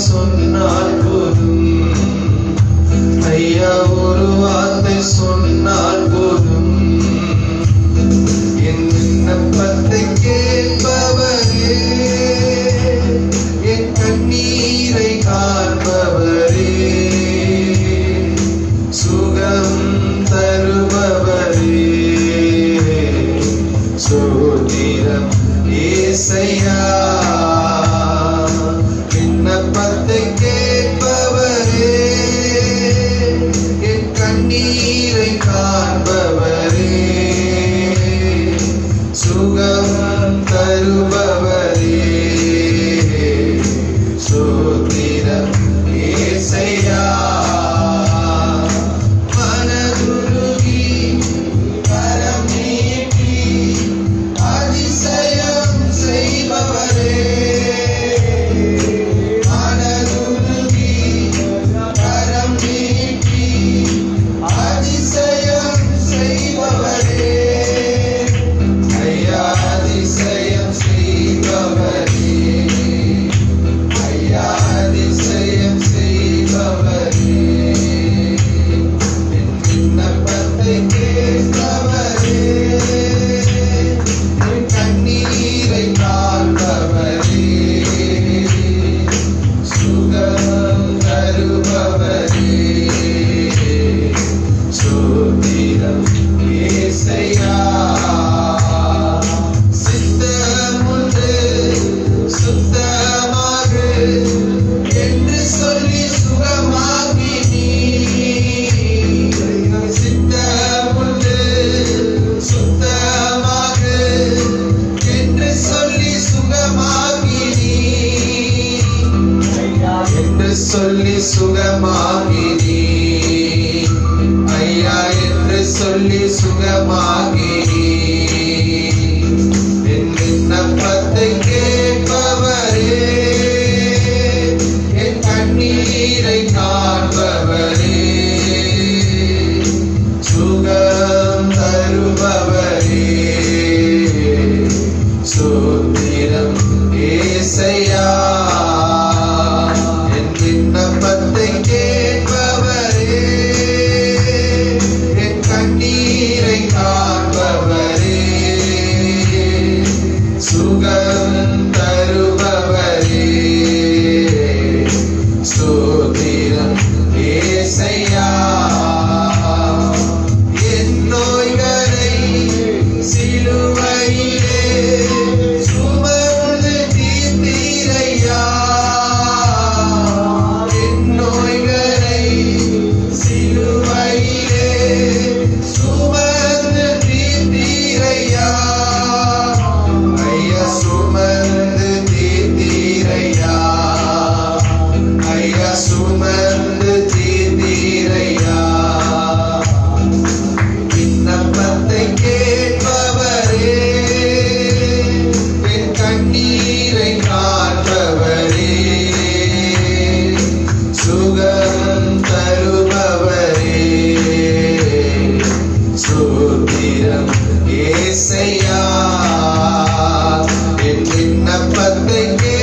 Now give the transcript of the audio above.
சொன்னால் போதும் ஐயா ஒரு வார்த்தை சொன்னால் போதும் என் விண்ணப்பத்தை கேட்பவரே என் கண்ணீரை காண்பவரே சுகம் தருபவரே சோதிரம் ஏசையா விண்ணப்பத்தை கேட்பவரே என் கண்ணீரை காண்பவரே சுகம் தருபவரே சோதிரம் ஏசையா மனதுருகி கரம் நீட்டி அதிசயம் செய்பவரே மனதுருகி கரம் நீட்டி அதிசயம் செய்பவரே ஐயா அதிசயம் செய்பவரே ஐயா அதிசயம் செய்பவரே என் விண்ணப்பத்தை கேட்பவரே என் கண்ணீரை காண்பவரே சுகம் தருபவரே சோதிரம் ஏசையா சித்தமுண்டு சுத்தமாக என்று சொல்லி சுகமாகி நீ சித்தமுண்டு சுத்தமாக என்று சொல்லி சுகமாகி நீ என்று சொல்லி சுகமாகி நீ ஐயா என்று சொல்லி சுகமாகி நீ என் விண்ணப்பத்தை கேட்பவரே என் கண்ணீரை காண்பவரே சுகம் தருபவரே சோத்திரம் ஏசையா என் விண்ணப்பத்தை கேட்பவரே என் கண்ணீரை காண்பவரே சுகம் தருபவரே சோதிரம் ஏசையா என் நோய்களை சிலுவையிலே சுமந்து தீர்த்தீரையா என் நோய்களை சிலுவையிலே சுமந்து தீர்த்தீரையா ஐயா சுமந்து தீர்த்தீரையா ஐயா சுமந்து தீர்த்தீரையா விண்ணப்பத்தை கேட்பவரே என் கண்ணீரை காண்பவரே சுகம் தருபவரே சோத்திரம் ஏசையா என் விண்ணப்பத்தை கே